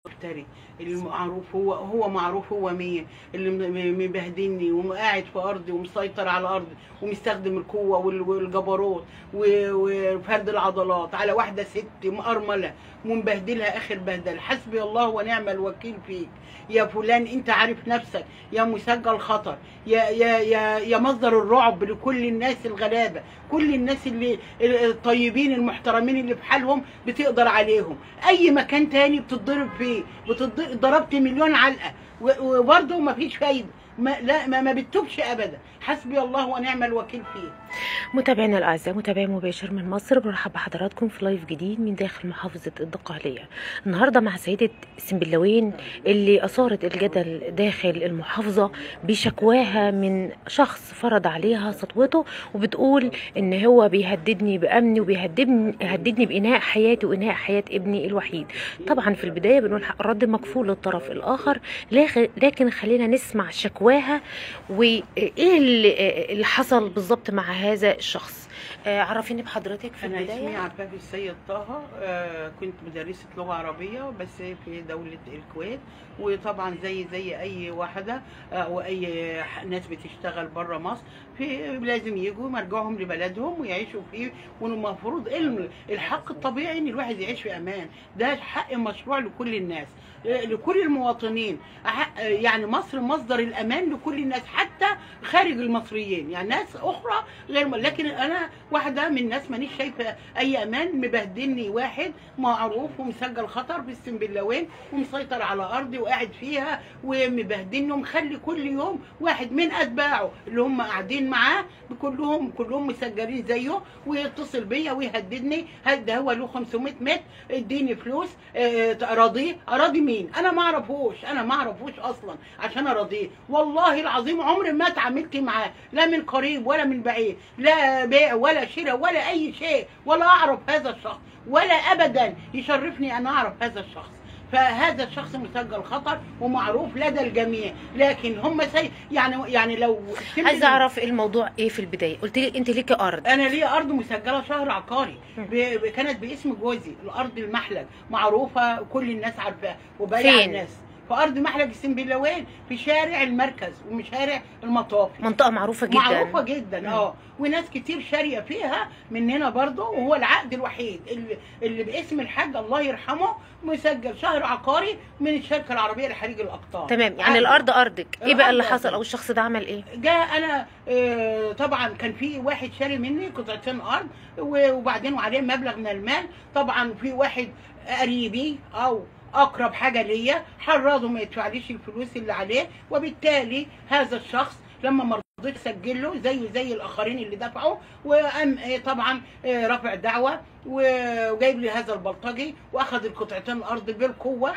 مفتري المعروف هو هو معروف هو مين اللي م- م- مبهدلني وقاعد في ارضي ومسيطر على ارضي ومستخدم القوه وال- والجبروت و- وفرد العضلات على واحده ست مأرمله ومبهدلها اخر بهدله حسبي الله ونعم الوكيل فيك يا فلان انت عارف نفسك يا مسجل خطر يا يا يا يا مصدر الرعب لكل الناس الغلابه كل الناس اللي الطيبين المحترمين اللي في حالهم بتقدر عليهم اي مكان تاني بتتضرب فيه بتض- ضربت مليون علقه و- وبرضه ما فيش فايده ما لا ما, ما بتتوبش ابدا حسبي الله ونعم الوكيل فيه متابعينا الاعزاء متابعي مباشر من مصر برحب بحضراتكم في لايف جديد من داخل محافظه الدقهليه النهارده مع سيده سنبلاوين اللي اثارت الجدل داخل المحافظه بشكواها من شخص فرض عليها سطوته وبتقول ان هو بيهددني بامني وبيهددني يهددني بانهاء حياتي وانهاء حياه ابني الوحيد طبعا في البدايه بنقول حق الرد مكفول للطرف الاخر لكن- لكن خلينا نسمع شكواها وايه اللي اللي حصل بالظبط مع هذا الشخص آه، عرفيني بحضرتك في انا اسمي البدايه عفاف السيد طه آه، كنت مدرسه لغه عربيه بس في دوله الكويت وطبعا زي زي اي واحده آه، او اي ح- ناس بتشتغل بره مصر في لازم يجوا مرجعهم لبلدهم ويعيشوا فيه والمفروض الم- الحق الطبيعي ان الواحد يعيش في امان ده حق مشروع لكل الناس آه، لكل المواطنين أح- آه، يعني مصر مصدر الامان لكل الناس حتى خارج المصريين يعني ناس اخرى غير لكن انا واحده من الناس مانيش شايفه اي امان مبهدلني واحد معروف ومسجل خطر في السنبلاوين ومسيطر على ارضي وقاعد فيها ومبهدلني ومخلي كل يوم واحد من اتباعه اللي هم قاعدين معاه كلهم كلهم مسجلين زيه ويتصل بيا ويهددني ده هو له 500 متر اديني فلوس آه، اراضيه اراضي مين انا ما اعرفوش انا ما اعرفوش اصلا عشان اراضيه والله العظيم عمري ما اتعاملت معاه لا من قريب ولا من بعيد لا بيع ولا شراء ولا اي شيء ولا اعرف هذا الشخص ولا ابدا يشرفني ان اعرف هذا الشخص فهذا الشخص مسجل خطر ومعروف لدى الجميع لكن هم سي يعني يعني لو عايزه اعرف الموضوع ايه في البدايه قلت لي انت ليكي ارض انا ليا ارض مسجله شهر عقاري ب... ب- كانت باسم جوزي الارض المحلج معروفه كل الناس عارفاها وبايعه فين؟ الناس في ارض محلج السنبلاوين في شارع المركز وشارع المطافي منطقه معروفه جدا معروفه جدا مم. اه وناس كتير شاريه فيها مننا برضه وهو العقد الوحيد اللي, اللي باسم الحاج الله يرحمه مسجل شهر عقاري من الشركه العربيه لحريق الاقطار تمام يعني عقد. الارض ارضك ايه بقى اللي الأرض حصل أرضك. او الشخص ده عمل ايه جاء انا آه، طبعا كان في واحد شاري مني قطعتين ارض و- وبعدين وعليه مبلغ من المال طبعا في واحد قريبي او اقرب حاجه ليا حرضه ما يدفعليش الفلوس اللي عليه وبالتالي هذا الشخص لما ما رضيت اسجل له زيه زي الاخرين اللي دفعوا وقام آه، طبعا آه، رافع دعوه و- وجايب لي هذا البلطجي واخذ القطعتين الارض بالقوه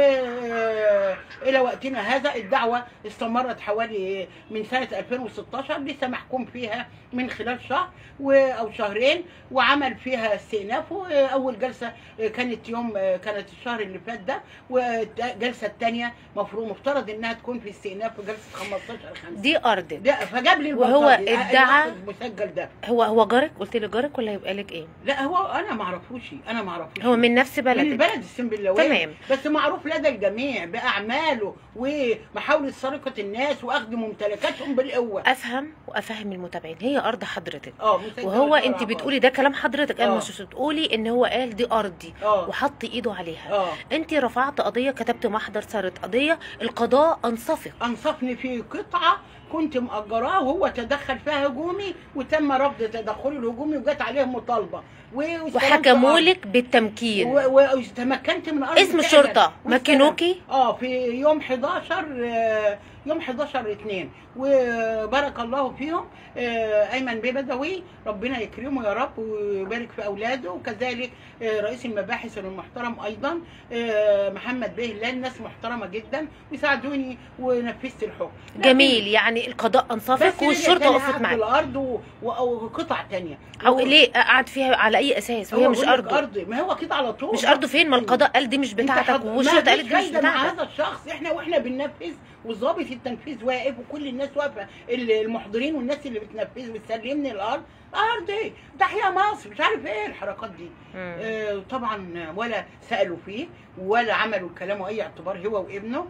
والى وقتنا هذا الدعوه استمرت حوالي من سنه 2016 لسه محكوم فيها من خلال شهر و- او شهرين وعمل فيها استئناف واول جلسه كانت يوم كانت الشهر اللي فات ده والجلسه الثانيه مفروض مفترض انها تكون في استئناف في جلسه 15 5 دي ارضك ده فجاب لي وهو البلطجي، ادعى- المسجل ده هو هو جارك قلت لي جارك ولا هيبقى لك ايه لا هو انا ما اعرفوش انا ما اعرفوش هو من نفس من بلدك البلد السنبلاوي تمام. بس معروف لدى الجميع باعماله ومحاوله سرقه الناس واخذ ممتلكاتهم بالقوه افهم وافهم المتابعين هي ارض حضرتك اه مسجل وهو شهر انت عقاري. بتقولي ده كلام حضرتك انا آه. مش بتقولي ان هو قال دي ارضي اه وحط ايده عليها اه انت رفعت قضيه كتبت محضر صارت قضيه القضاء انصفك انصفني في قطعه كنت مأجراه وهو تدخل فيها هجومي وتم رفض تدخلي الهجومي وجت عليه مطالبه و- وحكموا واستلمت لك بالتمكين و- وتمكنت من ارض اسم فعلاً. الشرطه واستلمت. مكنوكي اه في يوم 11 آه، يوم 11 2 وبارك الله فيهم آه، ايمن بيه بدوي ربنا يكرمه يا رب ويبارك في اولاده وكذلك آه، رئيس المباحث المحترم ايضا آه، محمد بيه هلال ناس محترمه جدا وساعدوني ونفذت الحكم لكن- جميل يعني القضاء بس انصفك رجع والشرطه تاني وقفت قعد في معاك الارض و- و- وقطع تانية او و- ليه قعد فيها على اي اساس وهي هو مش بيقول لك ارضه ارضي ما هو كده على طول مش ارضه فين ما القضاء قال دي مش انت بتاعتك حض- والشرطه ما قالت فيش دي مش فايدة مع بتاعتك هذا الشخص احنا واحنا بننفذ وظابط التنفيذ واقف وكل الناس واقفه ال- المحضرين والناس اللي بتنفذ بتسلمني الارض ارضي تحيا مصر مش عارف ايه الحركات دي مم. آه طبعا ولا سالوا فيه ولا عملوا الكلام اي اعتبار هو وابنه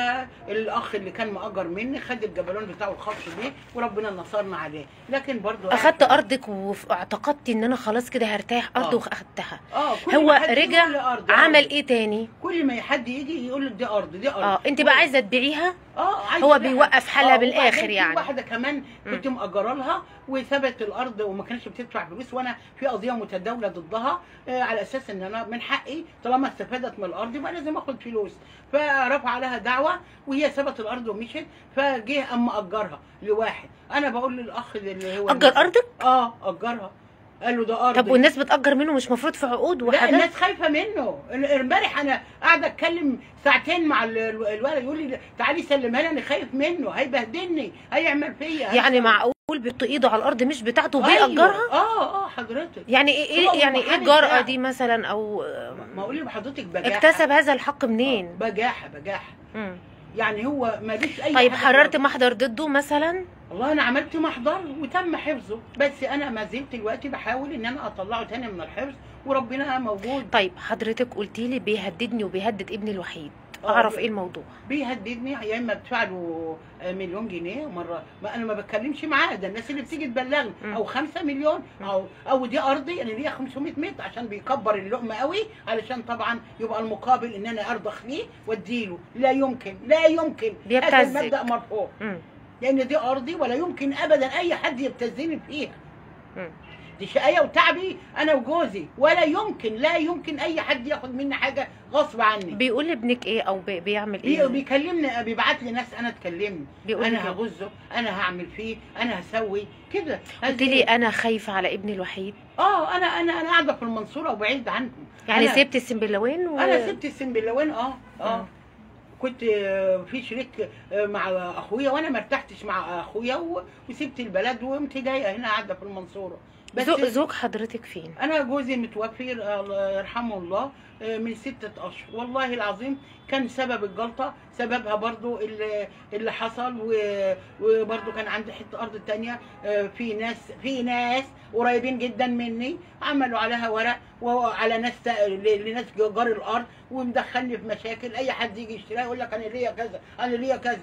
والاخ اللي كان مأجر مني خد الجبلون بتاعه الخاص بيه وربنا نصرنا عليه لكن برضو اخدت ارضك واعتقدت ان انا خلاص كده هرتاح ارض آه. واخدتها اه كل هو ما حد رجع يقول لي أرض، عمل أرض. ايه تاني كل ما حد يجي يقول لك دي ارض دي ارض اه انت بقى عايزه تبيعيها اه عايزة هو أبيعها. بيوقف حالها آه، بالآخر وبعدين في يعني. واحده كمان كنت مأجره لها وثبت الارض وما كانتش بتدفع فلوس وانا في قضيه متداوله ضدها آه على اساس ان انا من حقي طالما استفادت من الارض يبقى لازم اخد فلوس فرفع لها دعوه وهي ثبت الارض ومشت فجه اما اجرها لواحد انا بقول للاخ اللي هو اجر ارضك اه اجرها قال له ده ارض طب والناس بتأجر منه مش مفروض في عقود لا وحاجات الناس خايفه منه امبارح انا قاعده اتكلم ساعتين مع ال- ال- الولد يقول لي تعالي سلمها لي انا خايف منه هيبهدلني هيعمل فيا يعني معقول بيحط ايده على الارض مش بتاعته أيوة. وبيأجرها اه اه حضرتك يعني ايه هو إيه- يعني ايه المحامي الجرأة بتاعه. دي مثلا او ما اقول لحضرتك بجاحه اكتسب هذا الحق منين بجاحه بجاحه مم. يعني هو مالوش اي طيب حاجة حررت خالص. محضر ضده مثلا والله انا عملت محضر وتم حفظه بس انا ما زلت دلوقتي بحاول ان انا اطلعه تاني من الحفظ وربنا موجود طيب حضرتك قلتي لي بيهددني وبيهدد ابني الوحيد آه، اعرف بي- ايه الموضوع بيهددني يا اما بدفع له مليون جنيه مره ما انا ما بتكلمش معاه ده الناس اللي بتيجي تبلغني مم. او 5 مليون مم. او او دي ارضي انا ليا 500 متر عشان بيكبر اللقمه قوي علشان طبعا يبقى المقابل ان انا ارضخ ليه واديله لا يمكن لا يمكن هذا بيبتزك. المبدا مرفوض مم. لان دي ارضي ولا يمكن ابدا اي حد يبتزني فيها مم. دي شقايه وتعبي انا وجوزي ولا يمكن لا يمكن اي حد ياخد مني حاجه غصب عني بيقول لابنك ايه او بي- بيعمل بي- ايه بيكلمني بيبعت لي ناس انا تكلمني بيقول انا لك إيه؟ هغزه انا هعمل فيه انا هسوي كده قلت لي انا خايفه على ابني الوحيد اه انا انا انا قاعده في المنصوره وبعيد عنكم يعني أنا- سبت السنبلاوين و... انا سبت السنبلاوين اه اه مم. كنت آه، في شريك آه، مع اخويا وانا ما ارتحتش مع اخويا و- وسبت البلد وقمت جايه هنا قاعده في المنصوره بس زو- زوج حضرتك فين انا جوزي متوفي الله يرحمه الله آه، من ستة اشهر والله العظيم كان سبب الجلطة سببها برضو اللي, اللي حصل و- وبرضو كان عندي حتة ارض تانية آه، في ناس في ناس قريبين جدا مني عملوا عليها ورق وعلى ناس تا- ل- لناس جار الارض ومدخلني في مشاكل اي حد يجي يشتريها يقول لك انا ليا كذا انا ليا كذا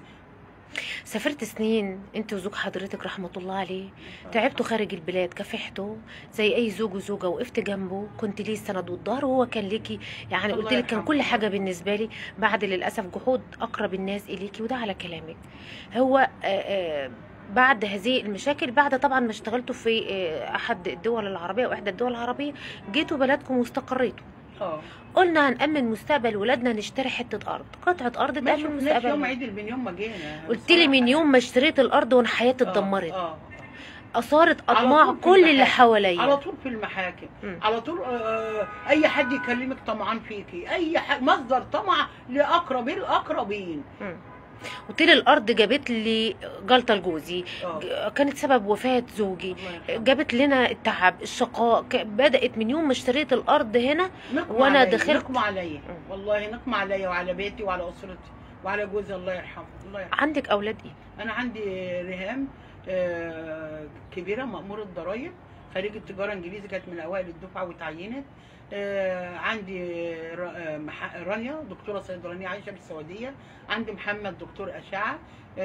سافرت سنين انت وزوج حضرتك رحمه الله عليه تعبتوا خارج البلاد كافحتوا زي اي زوج وزوجه وقفت جنبه كنت ليه السند والظهر وهو كان ليكي يعني الله قلت لك كان يرحمه. كل حاجه بالنسبه لي بعد للاسف جحود اقرب الناس اليكي وده على كلامك هو آه، آه، بعد هذه المشاكل بعد طبعا ما اشتغلتوا في آه، احد الدول العربيه او احدى الدول العربيه جيتوا بلدكم واستقريتوا اه قلنا هنأمن مستقبل ولادنا نشتري حتة أرض قطعة أرض ما تأمن شفناش يوم مستقبلنا عيد من يوم ما جينا قلت لي من يوم ما اشتريت الأرض وأنا حياتي آه، اتدمرت اه اثارت على اطماع طول في كل اللي المحاكم. على حواليا طول في المحاكم مم. على طول آه، اي حد يكلمك طمعان فيكي اي ح- مصدر طمع لاقرب الاقربين مم. قلت لي الارض جابت لي جلطه لجوزي آه. ج- كانت سبب وفاه زوجي الله يرحمه. جابت لنا التعب الشقاء ك- بدات من يوم ما اشتريت الارض هنا نقموا وأنا عليا، دخلت- نقموا عليا مم. والله نقموا عليا وعلى بيتي وعلى اسرتي وعلى جوزي الله يرحمه الله يرحمه عندك اولاد ايه انا عندي ريهام آه، كبيره مأمور الضرايب خريجة تجارة انجليزي كانت من اوائل الدفعة وتعينت آه، عندي ر- آه، مح- رانيا دكتورة صيدلانية عايشة بالسعودية عندي محمد دكتور أشعة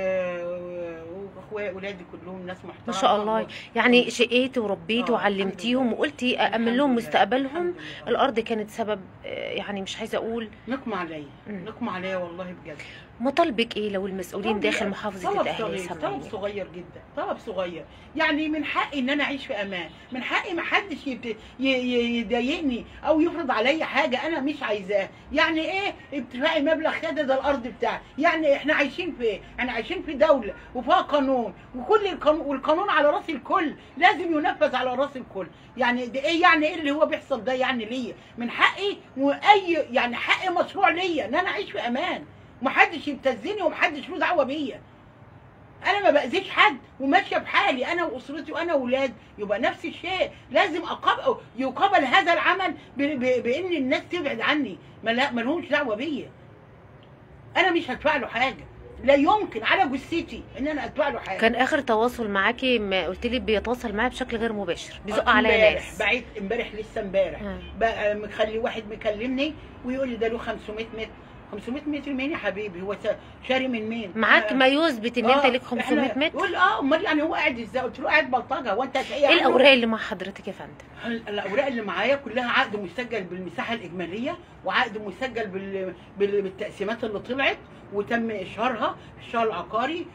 آه، واخويا ولادي كلهم ناس محترمة ما شاء الله يعني شقيتي وربيتي آه، وعلمتيهم الحمد لله. وقلتي الحمد أأمن لهم لله، مستقبلهم الحمد لله. الأرض كانت سبب آه، يعني مش عايزة أقول نقموا عليا مم. نقموا عليا والله بجد مطالبك إيه لو المسؤولين طلب- داخل محافظة طلب الأهلي صغير طلب سامعيني صغير جدا طلب صغير يعني من حقي ان انا اعيش في امان من حقي ما حدش يت- ي- ي- يضايقني او يفرض عليا حاجه انا مش عايزاها يعني ايه ابتدائي مبلغ كده ده الارض بتاعي يعني احنا عايشين في ايه احنا عايشين في دوله وفيها قانون وكل القانون والقانون على راس الكل لازم ينفذ على راس الكل يعني ده ايه يعني ايه اللي هو بيحصل ده يعني ليا من حقي واي يعني حقي مشروع ليا ان انا اعيش في امان ومحدش يبتزني ومحدش له دعوه بيا انا ما باذيش حد وماشيه بحالي انا واسرتي وانا واولاد يبقى نفس الشيء لازم أقاب... يقابل هذا العمل ب... ب... بان الناس تبعد عني ما لا- ما لهمش دعوه بيا انا مش هدفع له حاجه لا يمكن على جثتي ان انا ادفع له حاجه كان اخر تواصل معاكي ما قلت لي بيتواصل معايا بشكل غير مباشر بيزق آه، عليا امبارح ناس بعيد امبارح لسه امبارح آه. بقى مخلي واحد مكلمني ويقول لي ده له 500 متر 500 متر مين يا حبيبي هو سا- شاري من مين معاك آه. ما يثبت ان انت آه، ليك 500 إحنا- متر يقول اه امال يعني هو قاعد ازاي قلت له قاعد بلطجه هو انت هتلاقيه ايه عنده؟ الاوراق اللي مع حضرتك يا فندم الاوراق اللي معايا كلها عقد مسجل بالمساحه الاجماليه وعقد مسجل بال... بال... بالتقسيمات اللي طلعت وتم اشهارها في الشهر العقاري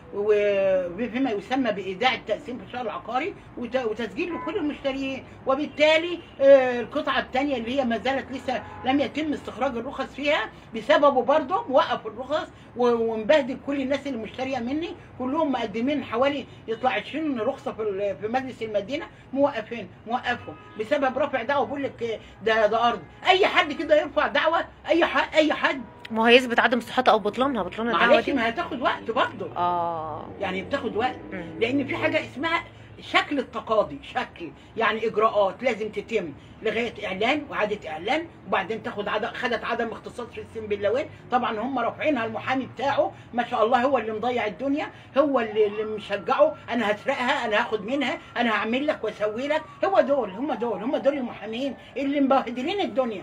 وفيما يسمى بايداع التقسيم في الشهر العقاري وت... وتسجيل لكل المشتريين وبالتالي آه، القطعه الثانيه اللي هي ما زالت لسه لم يتم استخراج الرخص فيها بسببه برضه موقف الرخص و- ومبهدل كل الناس اللي مشتريه مني كلهم مقدمين حوالي يطلع 20 رخصه في ال- في مجلس المدينه موقفين موقفهم بسبب رفع دعوه بقول لك ده ده ارض اي حد كده يرفع دعوه اي حد اي حد ما هو هيثبت عدم صحتها او بطلانها بطلان الدعوه معلش دي ما هتاخد وقت برضه اه يعني بتاخد وقت مم. لان في حاجه اسمها شكل التقاضي شكل يعني اجراءات لازم تتم لغايه اعلان واعاده اعلان وبعدين تاخد عدم خدت عدم اختصاص في السنبلاوين طبعا هم رافعينها المحامي بتاعه ما شاء الله هو اللي مضيع الدنيا هو اللي, اللي مشجعه انا هسرقها انا هاخد منها انا هعمل لك واسوي لك هو دول هم دول هم دول المحامين اللي مبهدلين الدنيا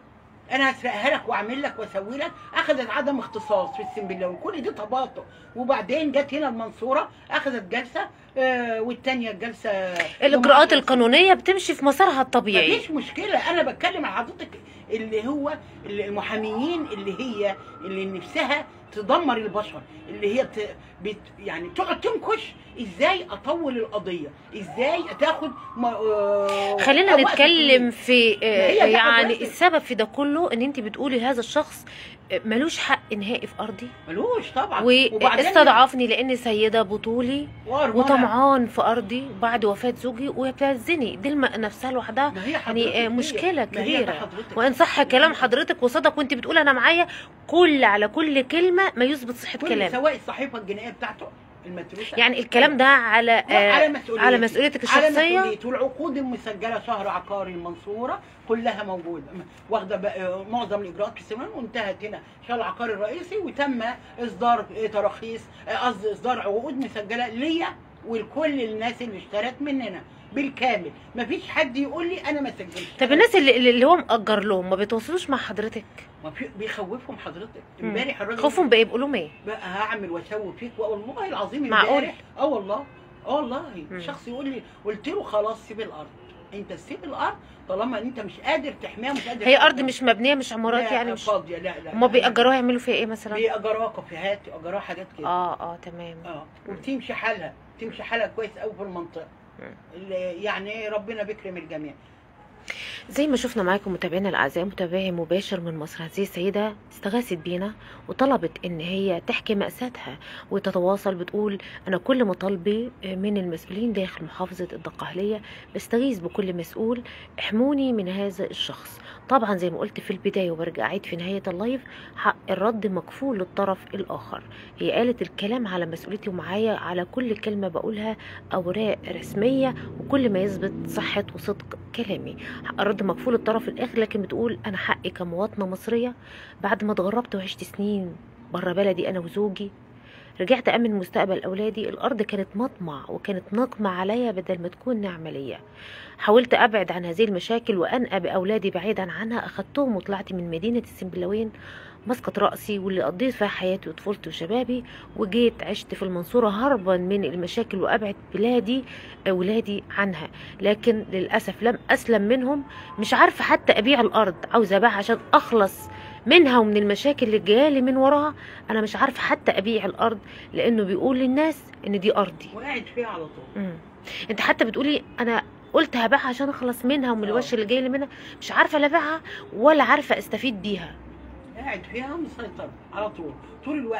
انا هسرقها لك واعمل لك واسوي لك اخذت عدم اختصاص في السنبلاوي كل دي تباطؤ وبعدين جت هنا المنصوره اخذت جلسه آه والتانيه الجلسه الاجراءات القانونيه بتمشي في مسارها الطبيعي مفيش مشكله انا بتكلم عن حضرتك اللي هو اللي المحاميين اللي هي اللي نفسها تدمر البشر اللي هي بت... بت... يعني تقعد تنكش ازاي اطول القضيه ازاي تاخد م... آه، خلينا وقت نتكلم طويل. في آه، هي ده يعني حضرتك. السبب في ده كله ان انت بتقولي هذا الشخص آه، ملوش حق نهائي في ارضي ملوش طبعا واستضعفني لان سيده بطولي وطمعان وطمعان في ارضي بعد وفاه زوجي وبتزني دي الم- نفسها لوحدها ما هي يعني حضرتك آه، هي- مشكله ما هي ده كبيره حضرتك. وان صح كلام حضرتك وصدق وانت بتقول انا معايا كل على كل كلمه ما يثبت صحه كل كلام سواء الصحيفه الجنائيه بتاعته المدروسه يعني الكلام ده على آه، على مسؤوليتي على مسؤوليتك على الشخصيه مسؤوليتي والعقود المسجله شهر عقاري المنصوره كلها موجوده واخده بقى- معظم الاجراءات في السنين وانتهت هنا شهر العقاري الرئيسي وتم اصدار تراخيص قصدي اصدار عقود مسجله ليا ولكل الناس اللي اشترت مننا بالكامل مفيش حد يقول لي انا ما سجلتش طب الناس اللي, اللي هو مأجر لهم ما بيتواصلوش مع حضرتك ما في بيخوفهم حضرتك مم. امبارح الراجل خوفهم بقى يقولوا ايه بقى هعمل واسوي فيك والله العظيم معقول؟ امبارح اه والله اه والله مم. شخص يقول لي قلت له خلاص سيب الارض انت سيب الارض طالما انت مش قادر تحميها مش قادر هي ارض تحميها. مش مبنيه مش عمارات لا، يعني مش فاضيه لا لا هما لا. بيأجروها يعملوا فيها ايه مثلا بيأجروها كافيهات يأجروها حاجات كده اه اه تمام اه وبتمشي حالها تمشي حالها كويس قوي في المنطقه مم. اللي- يعني ربنا بيكرم الجميع زي ما شفنا معاكم متابعينا الاعزاء متابعي مباشر من مصر هذه السيده استغاثت بينا وطلبت ان هي تحكي مأساتها وتتواصل بتقول انا كل مطالبي من المسؤولين داخل محافظه الدقهليه بستغيث بكل مسؤول احموني من هذا الشخص طبعا زي ما قلت في البدايه وبرجع اعيد في نهايه اللايف حق الرد مكفول للطرف الاخر هي قالت الكلام على مسؤوليتي ومعايا على كل كلمه بقولها اوراق رسميه وكل ما يثبت صحه وصدق كلامي حق الرد مكفول الطرف الاخر لكن بتقول انا حقي كمواطنه مصريه بعد ما اتغربت وعشت سنين بره بلدي انا وزوجي رجعت امن مستقبل اولادي الارض كانت مطمع وكانت نقمه عليا بدل ما تكون نعمه ليا حاولت ابعد عن هذه المشاكل وانقى باولادي بعيدا عنها اخدتهم وطلعت من مدينه السنبلاوين مسقط رأسي واللي قضيت فيها حياتي وطفولتي وشبابي وجيت عشت في المنصورة هربا من المشاكل وأبعد بلادي أولادي عنها لكن للأسف لم أسلم منهم مش عارفة حتى أبيع الأرض عاوزة أبيعها عشان أخلص منها ومن المشاكل اللي جايالي من وراها أنا مش عارفة حتى أبيع الأرض لأنه بيقول للناس إن دي أرضي وقاعد فيها على طول مم. أنت حتى بتقولي أنا قلت هبيعها عشان أخلص منها ومن آه. الوش اللي جاي لي منها مش عارفة لا أبيعها ولا عارفة أستفيد بيها قاعد فيها مسيطر على طول طول الوقت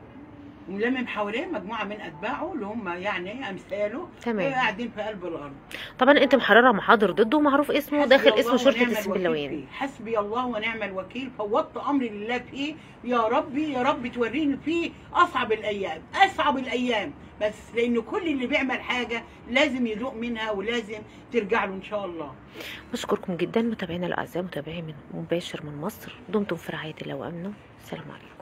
وملمم حواليه مجموعه من اتباعه اللي هم يعني امثاله تمام قاعدين في قلب الارض طبعا انت محرره محاضر ضده ومعروف اسمه حسبي داخل الله اسم شرطه ونعم الوكيل السنبلاوين فيه. حسبي الله ونعم الوكيل فوضت امري لله فيه يا ربي يا رب توريني فيه اصعب الايام اصعب الايام بس لان كل اللي بيعمل حاجه لازم يذوق منها ولازم ترجع له ان شاء الله بشكركم جدا متابعينا الاعزاء متابعي من مباشر من مصر دمتم في رعايه الله وامنه السلام عليكم